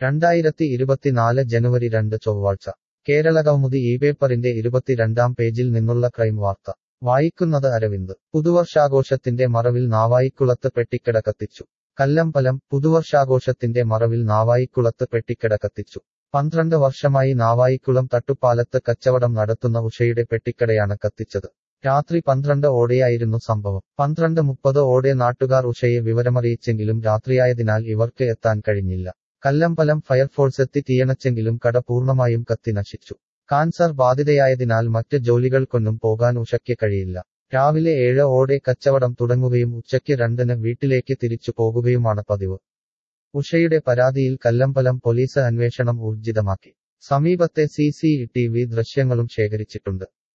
രണ്ടായിരത്തി ഇരുപത്തിനാല് ജനുവരി രണ്ട് ചൊവ്വാഴ്ച കേരളകൗമുദി ഈ പേപ്പറിന്റെ ഇരുപത്തിരണ്ടാം പേജിൽ നിന്നുള്ള ക്രൈം വാർത്ത വായിക്കുന്നത് അരവിന്ദ് പുതുവർഷാഘോഷത്തിന്റെ മറവിൽ നാവായിക്കുളത്ത് പെട്ടിക്കട കത്തിച്ചു കല്ലമ്പലം പുതുവർഷാഘോഷത്തിന്റെ മറവിൽ നാവായിക്കുളത്ത് പെട്ടിക്കട കത്തിച്ചു പന്ത്രണ്ട് വർഷമായി നാവായിക്കുളം തട്ടുപ്പാലത്ത് കച്ചവടം നടത്തുന്ന ഉഷയുടെ പെട്ടിക്കടയാണ് കത്തിച്ചത് രാത്രി പന്ത്രണ്ട് ഓടെയായിരുന്നു സംഭവം പന്ത്രണ്ട് മുപ്പത് ഓടെ നാട്ടുകാർ ഉഷയെ വിവരമറിയിച്ചെങ്കിലും രാത്രിയായതിനാൽ ഇവർക്ക് എത്താൻ കഴിഞ്ഞില്ല കല്ലമ്പലം ഫയർഫോഴ്സ് എത്തി തീയണച്ചെങ്കിലും കട പൂർണ്ണമായും കത്തി നശിച്ചു കാൻസർ ബാധിതയായതിനാൽ മറ്റ് ജോലികൾക്കൊന്നും പോകാൻ ഉഷയ്ക്ക് കഴിയില്ല രാവിലെ ഏഴ് ഓടെ കച്ചവടം തുടങ്ങുകയും ഉച്ചയ്ക്ക് രണ്ടിന് വീട്ടിലേക്ക് തിരിച്ചു പോകുകയുമാണ് പതിവ് ഉഷയുടെ പരാതിയിൽ കല്ലമ്പലം പോലീസ് അന്വേഷണം ഊർജിതമാക്കി സമീപത്തെ സി സി ടി വി ദൃശ്യങ്ങളും ശേഖരിച്ചിട്ടുണ്ട്